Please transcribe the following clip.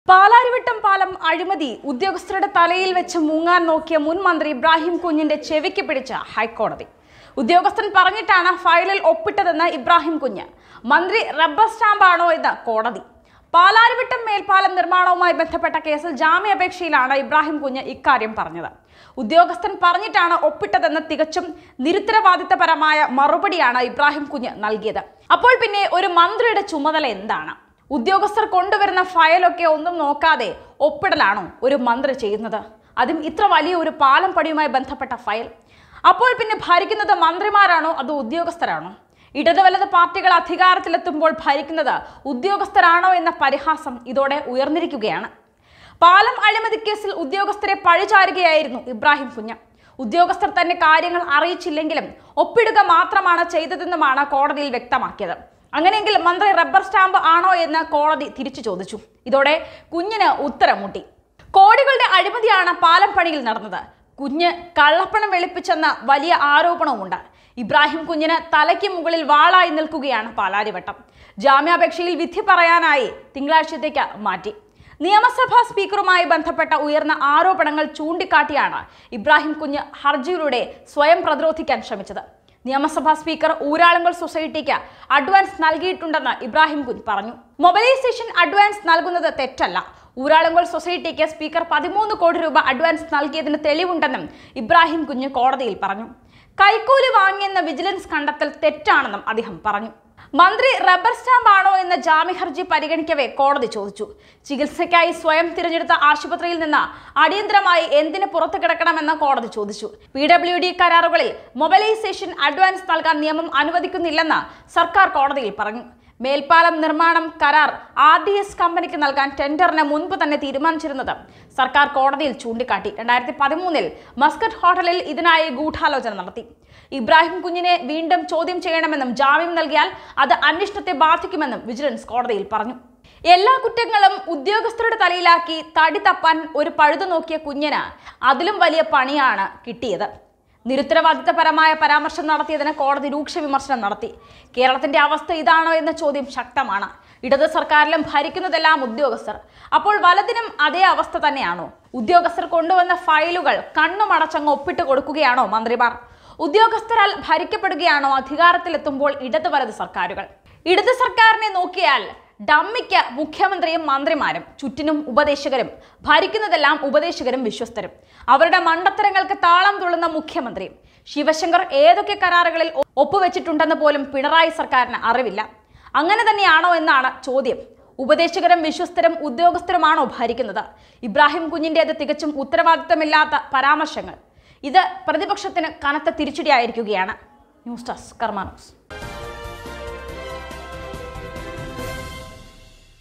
പാലാരിവട്ടം പാലം അഴിമതി ഉദ്യോഗസ്ഥരുടെ തലയിൽ വെച്ച് മുങ്ങാൻ നോക്കിയ മുൻ മന്ത്രി ഇബ്രാഹിം കുഞ്ഞിന്റെ ചെവിക്ക് പിടിച്ച ഹൈക്കോടതി ഉദ്യോഗസ്ഥൻ പറഞ്ഞിട്ടാണ് ഫയലിൽ ഒപ്പിട്ടതെന്ന് ഇബ്രാഹിം കുഞ്ഞ് മന്ത്രി റബ്ബർ സ്റ്റാമ്പാണോ എന്ന് കോടതി പാലാരിവട്ടം മേൽപ്പാലം നിർമ്മാണവുമായി ബന്ധപ്പെട്ട കേസിൽ ജാമ്യാപേക്ഷയിലാണ് ഇബ്രാഹിം കുഞ്ഞ് ഇക്കാര്യം പറഞ്ഞത് ഉദ്യോഗസ്ഥൻ പറഞ്ഞിട്ടാണ് ഒപ്പിട്ടതെന്ന് തികച്ചും നിരുത്തരവാദിത്തപരമായ മറുപടിയാണ് ഇബ്രാഹിം കുഞ്ഞ് നൽകിയത് അപ്പോൾ പിന്നെ ഒരു മന്ത്രിയുടെ ചുമതല എന്താണ് ഉദ്യോഗസ്ഥർ കൊണ്ടുവരുന്ന ഫയലൊക്കെ ഒന്നും നോക്കാതെ ഒപ്പിടലാണോ ഒരു മന്ത്രി ചെയ്യുന്നത് അതും ഇത്ര വലിയ ഒരു പാലം പണിയുമായി ബന്ധപ്പെട്ട ഫയൽ അപ്പോൾ പിന്നെ ഭരിക്കുന്നത് മന്ത്രിമാരാണോ അതോ ഉദ്യോഗസ്ഥരാണോ ഇടത് വലത് പാർട്ടികൾ അധികാരത്തിലെത്തുമ്പോൾ ഭരിക്കുന്നത് ഉദ്യോഗസ്ഥരാണോ എന്ന പരിഹാസം ഇതോടെ ഉയർന്നിരിക്കുകയാണ് പാലം അഴിമതി കേസിൽ ഉദ്യോഗസ്ഥരെ പഴിചാരുകയായിരുന്നു ഇബ്രാഹിം കുഞ്ഞ് ഉദ്യോഗസ്ഥർ തന്നെ കാര്യങ്ങൾ അറിയിച്ചില്ലെങ്കിലും ഒപ്പിടുക മാത്രമാണ് ചെയ്തതെന്നുമാണ് കോടതിയിൽ വ്യക്തമാക്കിയത് അങ്ങനെയെങ്കിൽ മന്ത്രി റബ്ബർ സ്റ്റാമ്പ് ആണോ എന്ന് കോടതി തിരിച്ചു ചോദിച്ചു ഇതോടെ കുഞ്ഞിന് ഉത്തരം മുട്ടി കോടികളുടെ അഴിമതിയാണ് പാലം പണിയിൽ നടന്നത് കുഞ്ഞ് കള്ളപ്പണം വെളുപ്പിച്ചെന്ന വലിയ ആരോപണവുമുണ്ട് ഇബ്രാഹിം കുഞ്ഞിന് തലയ്ക്ക് മുകളിൽ വാളായി നിൽക്കുകയാണ് പാലാരിവട്ടം ജാമ്യാപേക്ഷയിൽ വിധി പറയാനായി തിങ്കളാഴ്ചത്തേക്ക് മാറ്റി നിയമസഭാ സ്പീക്കറുമായി ബന്ധപ്പെട്ട ഉയർന്ന ആരോപണങ്ങൾ ചൂണ്ടിക്കാട്ടിയാണ് ഇബ്രാഹിം കുഞ്ഞ് ഹർജിയിലൂടെ സ്വയം പ്രതിരോധിക്കാൻ ശ്രമിച്ചത് നിയമസഭാ സ്പീക്കർ ഊരാളുങ്കൽ സൊസൈറ്റിക്ക് അഡ്വാൻസ് നൽകിയിട്ടുണ്ടെന്ന് ഇബ്രാഹിം കുഞ്ഞ് പറഞ്ഞു മൊബിലൈസേഷൻ അഡ്വാൻസ് നൽകുന്നത് തെറ്റല്ല ഊരാളുങ്കൽ സൊസൈറ്റിക്ക് സ്പീക്കർ പതിമൂന്ന് കോടി രൂപ അഡ്വാൻസ് നൽകിയതിന് തെളിവുണ്ടെന്നും ഇബ്രാഹിം കുഞ്ഞ് കോടതിയിൽ പറഞ്ഞു കൈക്കൂലി വാങ്ങിയെന്ന വിജിലൻസ് കണ്ടെത്തൽ തെറ്റാണെന്നും അദ്ദേഹം പറഞ്ഞു മന്ത്രി റബ്ബർ സ്റ്റാമ്പ് ആണോ എന്ന ജാമ്യ ഹർജി പരിഗണിക്കവേ കോടതി ചോദിച്ചു ചികിത്സയ്ക്കായി സ്വയം തിരഞ്ഞെടുത്ത ആശുപത്രിയിൽ നിന്ന് അടിയന്തരമായി എന്തിന് പുറത്തു കിടക്കണമെന്ന് കോടതി ചോദിച്ചു പി ഡബ്ല്യു ഡി കരാറുകളിൽ മൊബിലൈസേഷൻ അഡ്വാൻസ് നൽകാൻ നിയമം അനുവദിക്കുന്നില്ലെന്ന് സർക്കാർ കോടതിയിൽ പറഞ്ഞു മേൽപ്പാലം നിർമ്മാണം കരാർ ആർ ഡി എസ് കമ്പനിക്ക് നൽകാൻ ടെൻഡറിന് മുൻപ് തന്നെ തീരുമാനിച്ചിരുന്നത് സർക്കാർ കോടതിയിൽ ചൂണ്ടിക്കാട്ടി രണ്ടായിരത്തി പതിമൂന്നിൽ മസ്കറ്റ് ഹോട്ടലിൽ ഇതിനായി ഗൂഢാലോചന നടത്തി ഇബ്രാഹിം കുഞ്ഞിനെ വീണ്ടും ചോദ്യം ചെയ്യണമെന്നും ജാമ്യം നൽകിയാൽ അത് അന്വേഷണത്തെ ബാധിക്കുമെന്നും വിജിലൻസ് കോടതിയിൽ പറഞ്ഞു എല്ലാ കുറ്റങ്ങളും ഉദ്യോഗസ്ഥരുടെ തലയിലാക്കി തടി തപ്പാൻ ഒരു പഴുതു നോക്കിയ കുഞ്ഞിന് അതിലും വലിയ പണിയാണ് കിട്ടിയത് നിരുത്തരവാദിത്തപരമായ പരാമർശം നടത്തിയതിന് കോടതി രൂക്ഷ വിമർശനം നടത്തി കേരളത്തിന്റെ അവസ്ഥ ഇതാണോ എന്ന ചോദ്യം ശക്തമാണ് ഇടത് സർക്കാരിലും ഭരിക്കുന്നതെല്ലാം ഉദ്യോഗസ്ഥർ അപ്പോൾ വലതിനും അതേ അവസ്ഥ തന്നെയാണോ ഉദ്യോഗസ്ഥർ കൊണ്ടുവന്ന ഫയലുകൾ കണ്ണുമടച്ചങ്ങ് ഒപ്പിട്ട് കൊടുക്കുകയാണോ മന്ത്രിമാർ ഉദ്യോഗസ്ഥരാൽ ഭരിക്കപ്പെടുകയാണോ അധികാരത്തിലെത്തുമ്പോൾ ഇടത് വലത് സർക്കാരുകൾ ഇടത് സർക്കാരിനെ നോക്കിയാൽ ഡമ്മിക്ക് മുഖ്യമന്ത്രിയും മന്ത്രിമാരും ചുറ്റിനും ഉപദേശകരും ഭരിക്കുന്നതെല്ലാം ഉപദേശകരും വിശ്വസ്തരും അവരുടെ മണ്ടത്തരങ്ങൾക്ക് താളം തുള്ളുന്ന മുഖ്യമന്ത്രിയും ശിവശങ്കർ ഏതൊക്കെ കരാറുകളിൽ ഒ- ഒപ്പുവെച്ചിട്ടുണ്ടെന്ന് പോലും പിണറായി സർക്കാരിന് അറിവില്ല അങ്ങനെ തന്നെയാണോ എന്നാണ് ചോദ്യം ഉപദേശകരും വിശ്വസ്തരും ഉദ്യോഗസ്ഥരുമാണോ ഭരിക്കുന്നത് ഇബ്രാഹിം കുഞ്ഞിൻ്റേത് തികച്ചും ഉത്തരവാദിത്തമില്ലാത്ത പരാമർശങ്ങൾ ഇത് പ്രതിപക്ഷത്തിന് കനത്ത തിരിച്ചടിയായിരിക്കുകയാണ് ന്യൂസ് ഡെസ്ക് കർമാനോസ്